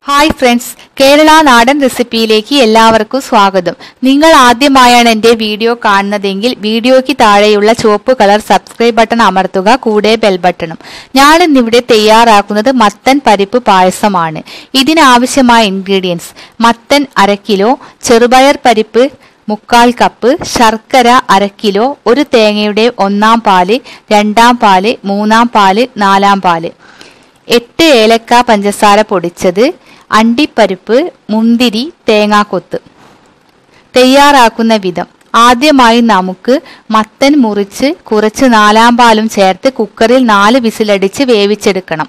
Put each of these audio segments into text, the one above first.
hi friends Kerala നാടൻ റെസിപ്പിയിലേക്ക് എല്ലാവർക്കും സ്വാഗതം നിങ്ങൾ ആദ്യമായാണ് എന്റെ വീഡിയോ കാണുന്നതെങ്കിൽ വീഡിയോയ്ക്ക് താഴെയുള്ള ചുവപ്പ് കളർ സബ്സ്ക്രൈബ് ബട്ടൺ അമർത്തുക കൂടെ ബെൽ ബട്ടണും ഞാൻ ഇന്നിവിടെ തയ്യാറാക്കുന്നത് മത്തൻ പരിപ്പ് പായസമാണ് ഇതിനാവശ്യമായ ഇൻഗ്രീഡിയൻസ് മത്തൻ അര കിലോ ചെറുപയർ പരിപ്പ് മുക്കാൽ കപ്പ് ശർക്കര അര കിലോ ഒരു തേങ്ങയുടെ ഒന്നാം പാല് രണ്ടാം പാല് മൂന്നാം പാല് നാലാം പാല് എട്ട് ഏലക്ക പഞ്ചസാര പൊടിച്ചത് അണ്ടിപ്പരിപ്പ് മുന്തിരി തേങ്ങാക്കൊത്ത് തയ്യാറാക്കുന്ന വിധം ആദ്യമായി നമുക്ക് മത്തൻ മുറിച്ച് കുറച്ച് നാലാം പാലും ചേർത്ത് കുക്കറിൽ നാല് വിസിലടിച്ച് വേവിച്ചെടുക്കണം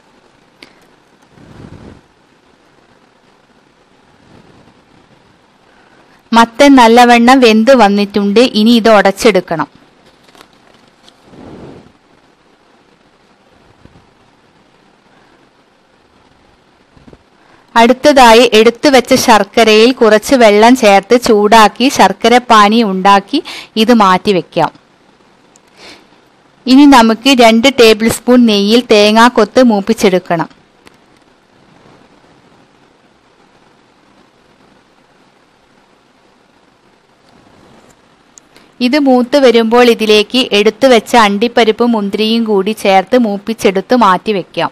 മത്തൻ നല്ലവണ്ണം വെന്ത് വന്നിട്ടുണ്ട് ഇനി ഇത് ഉടച്ചെടുക്കണം അടുത്തതായി എടുത്തു വെച്ച ശർക്കരയിൽ കുറച്ച് വെള്ളം ചേർത്ത് ചൂടാക്കി ശർക്കരപ്പാനി ഉണ്ടാക്കി ഇത് മാറ്റി വെക്കാം ഇനി നമുക്ക് രണ്ട് ടേബിൾ സ്പൂൺ നെയ്യിൽ തേങ്ങാക്കൊത്ത് മൂപ്പിച്ചെടുക്കണം ഇത് മൂത്ത് വരുമ്പോൾ ഇതിലേക്ക് എടുത്തു വെച്ച അണ്ടിപ്പരിപ്പും മുന്തിരിയും കൂടി ചേർത്ത് മൂപ്പിച്ചെടുത്ത് മാറ്റി വെക്കാം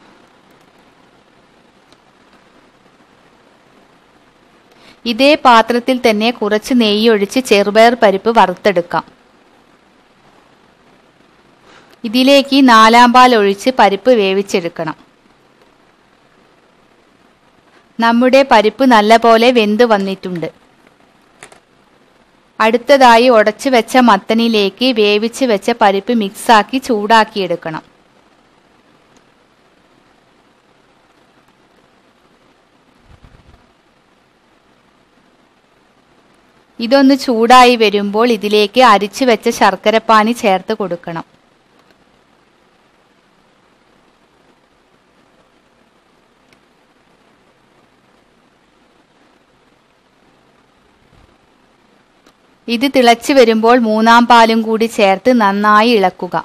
ഇതേ പാത്രത്തിൽ തന്നെ കുറച്ച് നെയ്യൊഴിച്ച് ചെറുപയർ പരിപ്പ് വറുത്തെടുക്കാം ഇതിലേക്ക് നാലാം പാൽ ഒഴിച്ച് പരിപ്പ് വേവിച്ചെടുക്കണം നമ്മുടെ പരിപ്പ് നല്ലപോലെ വെന്ത് വന്നിട്ടുണ്ട് അടുത്തതായി ഉടച്ചു വെച്ച മത്തനിലേക്ക് വേവിച്ച് വെച്ച പരിപ്പ് മിക്സാക്കി ചൂടാക്കിയെടുക്കണം ഇതൊന്ന് ചൂടായി വരുമ്പോൾ ഇതിലേക്ക് അരിച്ചു വെച്ച ശർക്കരപ്പാനി ചേർത്ത് കൊടുക്കണം ഇത് തിളച്ചു വരുമ്പോൾ മൂന്നാം പാലും കൂടി ചേർത്ത് നന്നായി ഇളക്കുക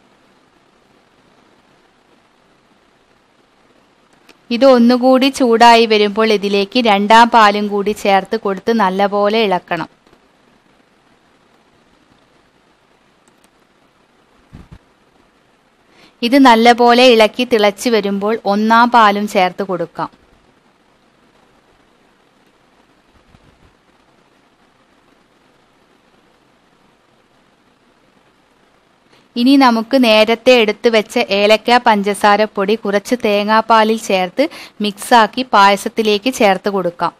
ഇത് ഒന്നുകൂടി ചൂടായി വരുമ്പോൾ ഇതിലേക്ക് രണ്ടാം പാലും കൂടി ചേർത്ത് കൊടുത്ത് നല്ലപോലെ ഇളക്കണം ഇത് നല്ലപോലെ ഇളക്കി തിളച്ചു വരുമ്പോൾ ഒന്നാം പാലും ചേർത്ത് കൊടുക്കാം ഇനി നമുക്ക് നേരത്തെ എടുത്തു വെച്ച ഏലക്ക പഞ്ചസാര പൊടി കുറച്ച് തേങ്ങാപ്പാലിൽ ചേർത്ത് മിക്സാക്കി പായസത്തിലേക്ക് ചേർത്ത് കൊടുക്കാം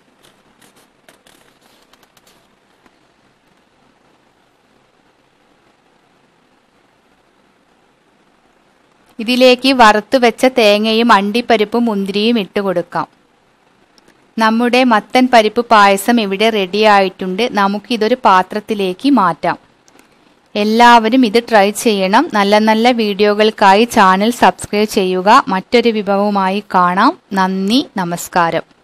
ഇതിലേക്ക് വറുത്തു വെച്ച തേങ്ങയും അണ്ടിപ്പരിപ്പും മുന്തിരിയും ഇട്ട് കൊടുക്കാം നമ്മുടെ മത്തൻ പരിപ്പ് പായസം ഇവിടെ റെഡി ആയിട്ടുണ്ട് നമുക്കിതൊരു പാത്രത്തിലേക്ക് മാറ്റാം എല്ലാവരും ഇത് ട്രൈ ചെയ്യണം നല്ല നല്ല വീഡിയോകൾക്കായി ചാനൽ സബ്സ്ക്രൈബ് ചെയ്യുക മറ്റൊരു വിഭവവുമായി കാണാം നന്ദി നമസ്കാരം